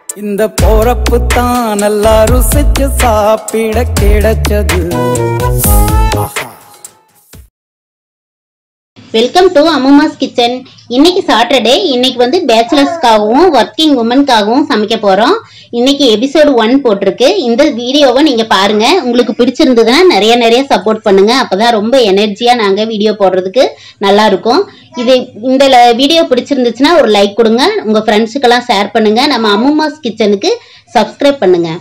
இந்த போறப்பு தான் நல்லா ருசிச்சு சாப்பிட கிடைச்சது ஆஹா வெல்கம் டு அம்மாஸ் கிச்சன் இன்னைக்கு சாட்டர்டே இன்னைக்கு வந்து பேச்சுலர்ஸ்க்காகவும் ஒர்க்கிங் உமனுக்காகவும் சமைக்க போறோம் இன்னைக்கு எபிசோடு ஒன் போட்டிருக்கு இந்த வீடியோவை நீங்க பாருங்க உங்களுக்கு பிடிச்சிருந்ததுன்னா நிறைய நிறைய சப்போர்ட் பண்ணுங்க அப்பதான் ரொம்ப எனர்ஜியா நாங்க வீடியோ போடுறதுக்கு நல்லா இருக்கும் இது இந்த வீடியோ பிடிச்சிருந்துச்சுன்னா ஒரு லைக் கொடுங்க உங்க ஃப்ரெண்ட்ஸுக்கெல்லாம் ஷேர் பண்ணுங்க நம்ம அம்மாஸ் கிச்சனுக்கு சப்ஸ்கிரைப் பண்ணுங்க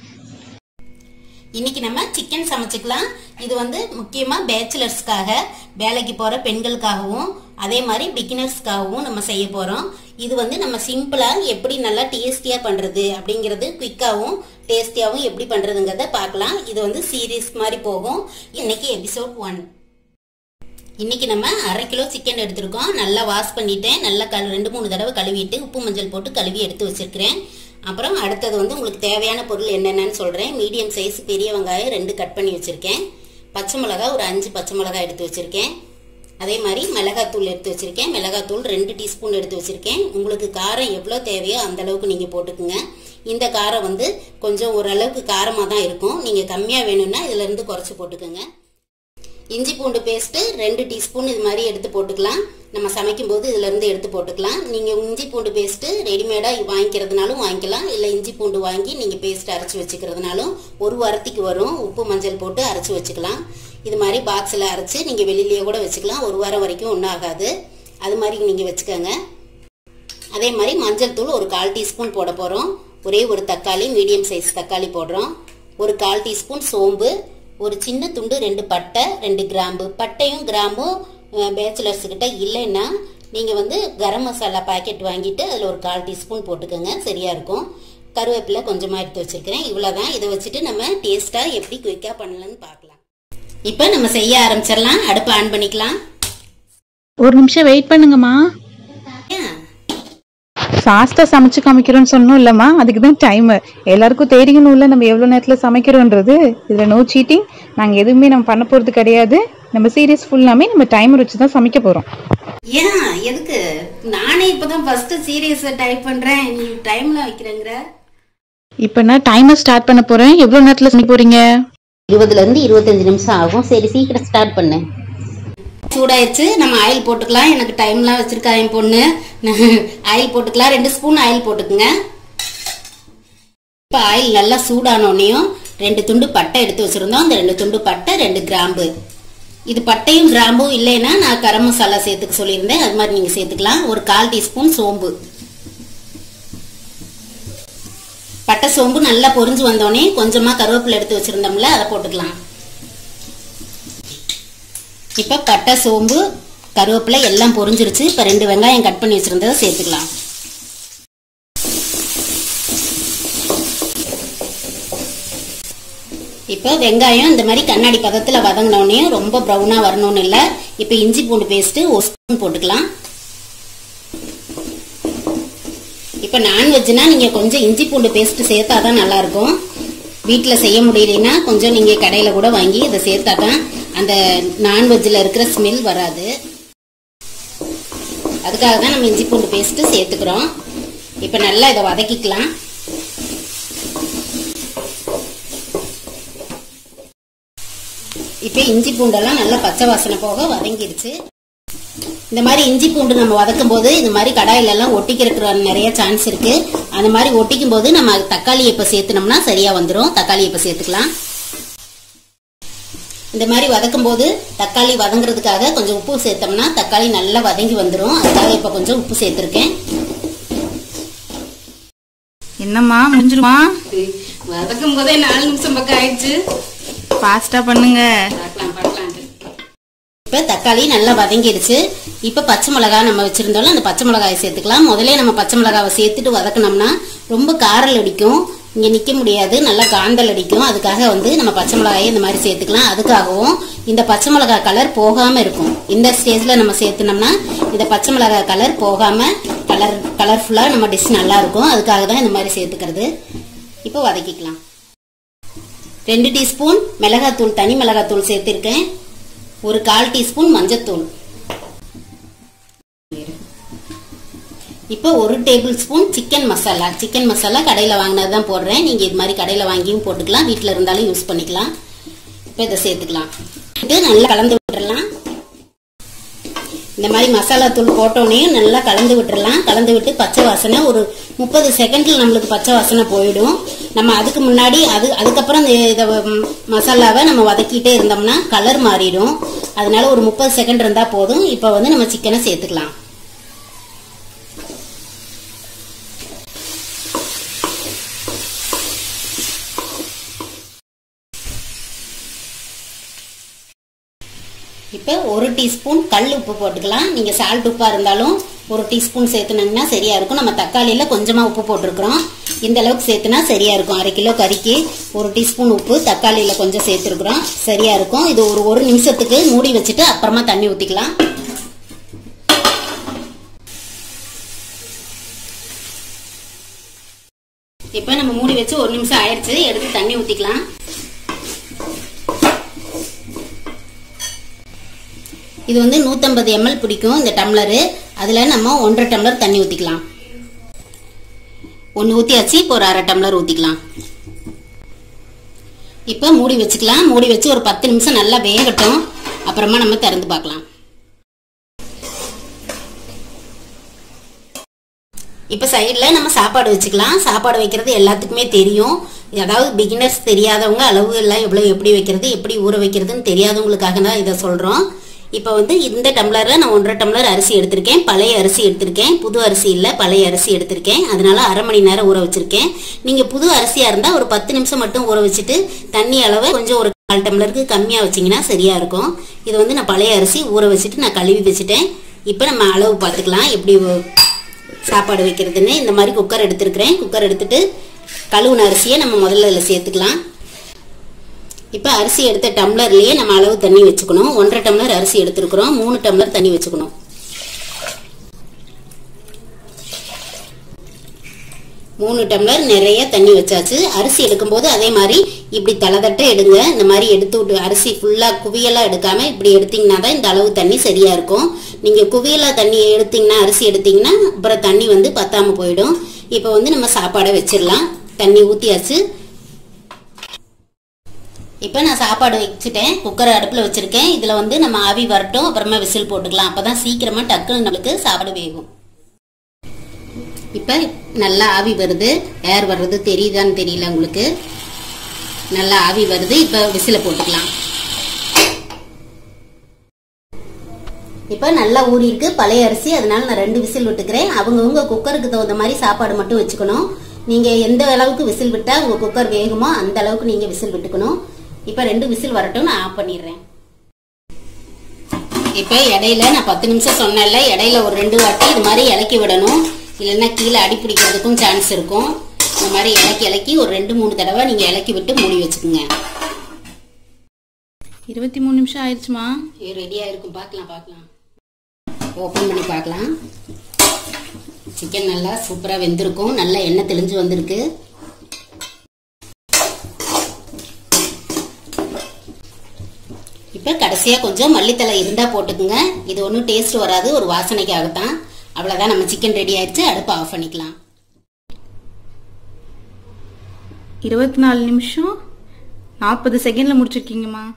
இன்னைக்கு நம்ம சிக்கன் சமைச்சுக்கலாம் இது வந்து முக்கியமா பேச்சுலர்ஸ்க்காக வேலைக்கு போற பெண்களுக்காகவும் அதே மாதிரி பிகினர்ஸ்க்காகவும் நம்ம செய்ய போறோம் இது வந்து நம்ம சிம்பிளா எப்படி நல்லா டேஸ்டியா பண்றது அப்படிங்கிறது குயிக்காவும் டேஸ்டியாவும் எப்படி பண்றதுங்கிறத பார்க்கலாம் இது வந்து சீரீஸ் மாதிரி போகும் இன்னைக்கு எபிசோட் ஒன் இன்னைக்கு நம்ம அரை கிலோ சிக்கன் எடுத்திருக்கோம் நல்லா வாஷ் பண்ணிட்டேன் நல்லா கழு ரெண்டு மூணு தடவை கழுவிட்டு உப்பு மஞ்சள் போட்டு கழுவி எடுத்து வச்சிருக்கிறேன் அப்புறம் அடுத்தது வந்து உங்களுக்கு தேவையான பொருள் என்னென்னு சொல்கிறேன் மீடியம் சைஸ் பெரிய வெங்காயம் ரெண்டு கட் பண்ணி வச்சுருக்கேன் பச்சை மிளகாய் ஒரு அஞ்சு பச்சை மிளகாய் எடுத்து வச்சுருக்கேன் அதே மாதிரி மிளகாத்தூள் எடுத்து வச்சுருக்கேன் மிளகாத்தூள் ரெண்டு டீஸ்பூன் எடுத்து வச்சுருக்கேன் உங்களுக்கு காரம் எவ்வளோ தேவையோ அந்த அளவுக்கு நீங்கள் போட்டுக்குங்க இந்த காரம் வந்து கொஞ்சம் ஓரளவுக்கு காரமாக தான் இருக்கும் நீங்கள் கம்மியாக வேணும்னா இதுலேருந்து குறைச்சி போட்டுக்கோங்க இஞ்சி பூண்டு பேஸ்ட்டு ரெண்டு டீஸ்பூன் இது மாதிரி எடுத்து போட்டுக்கலாம் நம்ம சமைக்கும் போது இதுல இருந்து எடுத்து போட்டுக்கலாம் நீங்க இஞ்சி பூண்டு பேஸ்ட்டு ரெடிமேடா வாங்கிக்கிறதுனாலும் வாங்கிக்கலாம் இல்ல இஞ்சி பூண்டு வாங்கி நீங்க பேஸ்ட் அரைச்சு வச்சுக்கிறதுனாலும் ஒரு வாரத்துக்கு வரும் உப்பு மஞ்சள் போட்டு அரைச்சு வச்சுக்கலாம் இது மாதிரி பாக்ஸில் அரைச்சு நீங்க வெளியிலேயே கூட வச்சுக்கலாம் ஒரு வாரம் வரைக்கும் ஒன்றும் ஆகாது அது மாதிரி நீங்க வச்சுக்கோங்க அதே மாதிரி மஞ்சள் தூள் ஒரு கால் டீஸ்பூன் போட போறோம் ஒரே ஒரு தக்காளி மீடியம் சைஸ் தக்காளி போடுறோம் ஒரு கால் டீஸ்பூன் சோம்பு ஒரு சின்ன துண்டு ரெண்டு பட்டை ரெண்டு கிராம்பு பட்டையும் கிராம்பும் பேச்சுலர்ஸ் கிட்ட இல்லைன்னா நீங்கள் வந்து கரம் மசாலா பாக்கெட் வாங்கிட்டு அதில் ஒரு கால் டீஸ்பூன் போட்டுக்கோங்க சரியா இருக்கும் கருவேப்பிலை கொஞ்சமாக எடுத்து வச்சிருக்கிறேன் இவ்வளோதான் இதை வச்சுட்டு நம்ம டேஸ்ட்டாக எப்படி குயிக்காக பண்ணலாம்னு பார்க்கலாம் இப்போ நம்ம செய்ய ஆரம்பிச்சிடலாம் அடுப்பை ஆன் பண்ணிக்கலாம் ஒரு நிமிஷம் வெயிட் பண்ணுங்கம்மா ஏன் ஃபாஸ்டா சமைச்சு காமிக்கிறோம்னு சொன்னோம் இல்லம்மா அதுக்கு தான் டைம் எல்லாருக்கும் தெரியணும்ல நம்ம எவ்வளவு நேரத்துல சமைக்கிறோன்றது இதுல நோ சீட்டிங் நாங்க எதுவுமே நம்ம பண்ண போறது கிடையாது நம்ம சீரியஸ் ஃபுல்லாமே நம்ம டைமர் வச்சு தான் சமைக்க போறோம் ஏன் எதுக்கு நானே இப்பதான் ஃபர்ஸ்ட் சீரியஸ் டைப் பண்றேன் நீ டைம்ல வைக்கிறேங்கிற இப்போ நான் டைமர் ஸ்டார்ட் பண்ண போறேன் எவ்வளவு நேரத்துல சமைக்க போறீங்க இருபதுல இருந்து இருபத்தஞ்சு நிமிஷம் ஆகும் சரி சீக்கிரம் ஸ்டார்ட் பண்ணு சூடாயிடுச்சு நம்ம ஆயில் போட்டுக்கலாம் எனக்கு டைம்லாம் வச்சிருக்கா என் பொண்ணு ஆயில் போட்டுக்கலாம் ரெண்டு ஸ்பூன் ஆயில் போட்டுக்குங்க இப்போ ஆயில் நல்லா சூடானோடனையும் ரெண்டு துண்டு பட்டை எடுத்து வச்சிருந்தோம் அந்த ரெண்டு துண்டு பட்டை ரெண்டு கிராம்பு இது பட்டையும் கிராம்பும் இல்லைன்னா நான் கரம் மசாலா சேர்த்துக்க சொல்லியிருந்தேன் அது மாதிரி நீங்க சேர்த்துக்கலாம் ஒரு கால் டீஸ்பூன் சோம்பு பட்டை சோம்பு நல்லா பொரிஞ்சு வந்தோடனே கொஞ்சமா கருவேப்பிலை எடுத்து வச்சிருந்தோம்ல அதை போட்டுக்கலாம் இப்ப பட்டை சோம்பு கருவேப்பிலை எல்லாம் பொரிஞ்சிருச்சு இப்ப ரெண்டு வெங்காயம் கட் பண்ணி வச்சிருந்ததை சேர்த்துக்கலாம் இப்போ வெங்காயம் இந்த மாதிரி கண்ணாடி பதத்துல வதங்கினோடனே ரொம்ப ப்ரௌனா வரணும்னு இல்லை இப்போ இஞ்சி பூண்டு பேஸ்ட் ஒரு ஸ்பூன் போட்டுக்கலாம் இப்போ நான்வெஜ்னா நீங்க கொஞ்சம் இஞ்சி பூண்டு பேஸ்ட் சேர்த்தா தான் நல்லா இருக்கும் வீட்டில் செய்ய முடியலைன்னா கொஞ்சம் நீங்க கடையில கூட வாங்கி இதை சேர்த்தா தான் அந்த நான்வெஜ்ல இருக்கிற ஸ்மெல் வராது அதுக்காக தான் நம்ம இஞ்சி பூண்டு பேஸ்ட் சேர்த்துக்கிறோம் இப்போ நல்லா இதை வதக்கிக்கலாம் இப்போ இஞ்சி பூண்டெல்லாம் நல்லா பச்சை வாசனை போக வதங்கிடுச்சு இந்த மாதிரி இஞ்சி பூண்டு நம்ம வதக்கும் போது இந்த மாதிரி கடாயில எல்லாம் ஒட்டிக்கிறதுக்கு நிறைய சான்ஸ் இருக்கு அந்த மாதிரி ஒட்டிக்கும் போது நம்ம தக்காளி இப்ப சேர்த்துனோம்னா சரியா வந்துடும் தக்காளி இப்ப சேர்த்துக்கலாம் இந்த மாதிரி வதக்கும் போது தக்காளி வதங்குறதுக்காக கொஞ்சம் உப்பு சேர்த்தோம்னா தக்காளி நல்லா வதங்கி வந்துடும் அதுக்காக இப்ப கொஞ்சம் உப்பு சேர்த்திருக்கேன் என்னம்மா முடிஞ்சிருமா வதக்கும் போதே நாலு நிமிஷம் பக்கம் ஆயிடுச்சு ஃபாஸ்டா பண்ணுங்க பார்க்கலாம் பார்க்கலாம் இப்ப தக்காளி நல்லா வதங்கிடுச்சு இப்ப பச்சை மிளகாய் நம்ம வச்சிருந்தோம்ல அந்த பச்சை மிளகாயை சேர்த்துக்கலாம் முதல்ல நம்ம பச்சை மிளகாவை சேர்த்துட்டு வதக்குனோம்னா ரொம்ப காரல் அடிக்கும் இங்க நிக்க முடியாது நல்லா காந்தல் அடிக்கும் அதுக்காக வந்து நம்ம பச்சை மிளகாயை இந்த மாதிரி சேர்த்துக்கலாம் அதுக்காகவும் இந்த பச்சை மிளகாய் கலர் போகாம இருக்கும் இந்த ஸ்டேஜ்ல நம்ம சேர்த்துனோம்னா இந்த பச்சை மிளகாய் கலர் போகாம கலர் கலர்ஃபுல்லா நம்ம டிஷ் நல்லா இருக்கும் அதுக்காக தான் இந்த மாதிரி சேர்த்துக்கிறது இப்போ வதக்கிக்கலாம் ரெண்டு டீஸ்பூன் மிளகாத்தூள் தனி மிளகாத்தூள் சேர்த்திருக்கேன் ஒரு கால் டீஸ்பூன் மஞ்சத்தூள் இப்போ ஒரு tablespoon chicken masala chicken masala கடையில் வாங்கினது தான் போடுறேன் நீங்கள் இது மாதிரி கடையில் வாங்கியும் போட்டுக்கலாம் வீட்டில் இருந்தாலும் யூஸ் பண்ணிக்கலாம் இப்போ இதை சேர்த்துக்கலாம் இது நல்லா கலந்து விட்டுறலாம் இந்த மாதிரி மசாலா தூள் போட்டோன்னே நல்லா கலந்து விட்டுறலாம் கலந்து விட்டு பச்சை வாசனை ஒரு முப்பது செகண்ட்ல நம்மளுக்கு பச்சை வாசனை போயிடும் நம்ம அதுக்கு முன்னாடி அது அதுக்கப்புறம் இந்த இதை ம், மசாலாவை நம்ம வதக்கிட்டே இருந்தோம்னா கலர் மாறிடும் அதனால ஒரு முப்பது செகண்ட் இருந்தா போதும் இப்போ வந்து நம்ம சிக்கனை சேர்த்துக்கலாம் இப்போ ஒரு டீஸ்பூன் கல் உப்பு போட்டுக்கலாம் நீங்கள் சால்ட் உப்பாக இருந்தாலும் ஒரு டீஸ்பூன் சேர்த்துனீங்கன்னா சரியா இருக்கும் நம்ம தக்காளியில் கொஞ்சமாக உப்பு போட்டிருக்கிறோம் இந்த அளவுக்கு சேர்த்துனா சரியா இருக்கும் அரை கிலோ கறிக்கு ஒரு டீஸ்பூன் உப்பு தக்காளியில் கொஞ்சம் சேர்த்துருக்குறோம் சரியா இருக்கும் இது ஒரு ஒரு நிமிஷத்துக்கு மூடி வச்சுட்டு அப்புறமா தண்ணி ஊற்றிக்கலாம் இப்போ நம்ம மூடி வச்சு ஒரு நிமிஷம் ஆயிடுச்சு எடுத்து தண்ணி ஊற்றிக்கலாம் இது வந்து 150 எம்எல் பிடிக்கும் இந்த டம்ளரு அதில் நம்ம ஒன்றரை டம்ளர் தண்ணி ஊற்றிக்கலாம் ஒன்று ஊற்றியாச்சு இப்போ ஒரு அரை டம்ளர் ஊற்றிக்கலாம் இப்போ மூடி வச்சுக்கலாம் மூடி வச்சு ஒரு பத்து நிமிஷம் நல்லா வேகட்டும் அப்புறமா நம்ம திறந்து பார்க்கலாம் இப்போ சைடில் நம்ம சாப்பாடு வச்சுக்கலாம் சாப்பாடு வைக்கிறது எல்லாத்துக்குமே தெரியும் அதாவது பிகினர்ஸ் தெரியாதவங்க அளவு எல்லாம் எவ்வளோ எப்படி வைக்கிறது எப்படி ஊற வைக்கிறதுன்னு தெரியாதவங்களுக்காக தான் இதை சொல்கிறோம் இப்போ வந்து இந்த டம்ளரில் நான் ஒன்றரை டம்ளர் அரிசி எடுத்திருக்கேன் பழைய அரிசி எடுத்திருக்கேன் புது அரிசி இல்லை பழைய அரிசி எடுத்திருக்கேன் அதனால அரை மணி நேரம் ஊற வச்சிருக்கேன் நீங்கள் புது அரிசியாக இருந்தால் ஒரு பத்து நிமிஷம் மட்டும் ஊற வச்சுட்டு தண்ணி அளவை கொஞ்சம் ஒரு கால் டம்ளருக்கு கம்மியாக வச்சிங்கன்னா சரியாக இருக்கும் இது வந்து நான் பழைய அரிசி ஊற வச்சுட்டு நான் கழுவி வச்சுட்டேன் இப்போ நம்ம அளவு பார்த்துக்கலாம் எப்படி சாப்பாடு வைக்கிறதுன்னு இந்த மாதிரி குக்கர் எடுத்துருக்கிறேன் குக்கர் எடுத்துட்டு கழுவுன அரிசியை நம்ம முதல்ல இதில் சேர்த்துக்கலாம் இப்போ அரிசி எடுத்த டம்ளர்லேயே நம்ம அளவு தண்ணி வச்சுக்கணும் ஒன்றரை டம்ளர் அரிசி எடுத்துருக்குறோம் மூணு டம்ளர் தண்ணி வச்சுக்கணும் மூணு டம்ளர் நிறைய தண்ணி வச்சாச்சு அரிசி எடுக்கும்போது அதே மாதிரி இப்படி தளதட்ட எடுங்க இந்த மாதிரி எடுத்து விட்டு அரிசி ஃபுல்லாக குவியலாக எடுக்காம இப்படி எடுத்தீங்கன்னா தான் இந்த அளவு தண்ணி சரியா இருக்கும் நீங்கள் குவியலா தண்ணி எடுத்தீங்கன்னா அரிசி எடுத்தீங்கன்னா அப்புறம் தண்ணி வந்து பத்தாம போயிடும் இப்போ வந்து நம்ம சாப்பாடை வச்சிடலாம் தண்ணி ஊற்றியாச்சு இப்போ நான் சாப்பாடு வச்சுட்டேன் குக்கர் அடுப்பில் வச்சுருக்கேன் இதில் வந்து நம்ம ஆவி வரட்டும் அப்புறமா விசில் போட்டுக்கலாம் அப்போ தான் சீக்கிரமாக டக்குன்னு நம்மளுக்கு சாப்பாடு வேகும் இப்போ நல்லா ஆவி வருது ஏர் வர்றது தெரியுதான்னு தெரியல உங்களுக்கு நல்லா ஆவி வருது இப்போ விசில போட்டுக்கலாம் இப்போ நல்லா ஊறி இருக்கு பழைய அரிசி அதனால நான் ரெண்டு விசில் விட்டுக்கிறேன் அவங்கவுங்க குக்கருக்கு தகுந்த மாதிரி சாப்பாடு மட்டும் வச்சுக்கணும் நீங்க எந்த அளவுக்கு விசில் விட்டா உங்க குக்கர் வேகுமோ அந்த அளவுக்கு நீங்க விசில் விட்டுக்கணும் இப்போ ரெண்டு விசில் வரட்டும் நான் ஆஃப் பண்ணிடுறேன் இப்போ இடையில நான் பத்து நிமிஷம் சொன்னேன்ல இடையில ஒரு ரெண்டு வாட்டி இது மாதிரி இலக்கி விடணும் இல்லைன்னா கீழே அடி பிடிக்கிறதுக்கும் சான்ஸ் இருக்கும் இந்த மாதிரி இலக்கி இலக்கி ஒரு ரெண்டு மூணு தடவை நீங்க இலக்கி விட்டு மூடி வச்சுக்கோங்க இருபத்தி மூணு நிமிஷம் ஆயிடுச்சுமா ரெடியா இருக்கும் பார்க்கலாம் பார்க்கலாம் ஓப்பன் பண்ணி பார்க்கலாம் சிக்கன் நல்லா சூப்பரா வெந்திருக்கும் நல்லா எண்ணெய் தெளிஞ்சு வந்திருக்கு இப்போ கடைசியாக கொஞ்சம் மல்லித்தலை இருந்தால் போட்டுக்குங்க இது ஒன்றும் டேஸ்ட் வராது ஒரு வாசனைக்காகத்தான் அவ்வளோதான் நம்ம சிக்கன் ரெடி ஆயிடுச்சு அடுப்பை ஆஃப் பண்ணிக்கலாம் இருபத்தி நாலு நிமிஷம் நாற்பது செகண்ட்ல முடிச்சிருக்கீங்கம்மா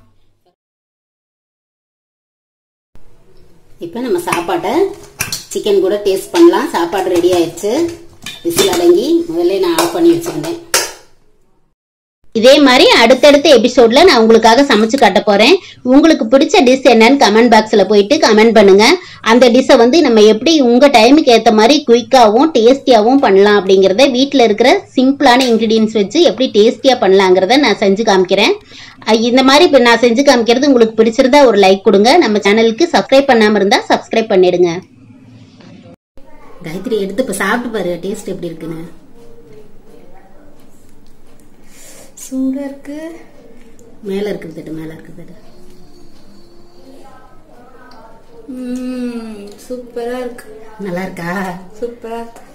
இப்போ நம்ம சாப்பாட்டை சிக்கன் கூட டேஸ்ட் பண்ணலாம் சாப்பாடு ரெடி ஆயிடுச்சு விசில் அடங்கி முதல்ல நான் ஆஃப் பண்ணி வச்சிருந்தேன் இதே மாதிரி அடுத்தடுத்த எபிசோட்ல நான் உங்களுக்காக சமைச்சு காட்ட போறேன் உங்களுக்கு பிடிச்ச டிஷ் என்னன்னு கமெண்ட் பாக்ஸ்ல போயிட்டு கமெண்ட் பண்ணுங்க அந்த டிஷ்ஷை வந்து நம்ம எப்படி உங்க டைமுக்கு ஏத்த மாதிரி குயிக்காவும் டேஸ்டியாவும் பண்ணலாம் அப்படிங்கறத வீட்ல இருக்கிற சிம்பிளான இன்கிரீடியன்ஸ் வச்சு எப்படி டேஸ்டியா பண்ணலாங்கிறத நான் செஞ்சு காமிக்கிறேன் அஹ் இந்த மாதிரி இப்ப நான் செஞ்சு காமிக்கிறது உங்களுக்கு பிடிச்சிருந்தா ஒரு லைக் கொடுங்க நம்ம சேனலுக்கு சப்ஸ்கிரைப் பண்ணாம இருந்தா சப்ஸ்கிரைப் பண்ணிடுங்க காயத்ரி எடுத்து இப்ப சாப்பிட்டு பாரு டேஸ்ட் எப்படி இருக்குன்னு சூடா இருக்கு மேல இருக்குது தட்டு மேல இருக்குது தட்டு சூப்பரா இருக்கு நல்லா இருக்கா சூப்பரா இருக்கு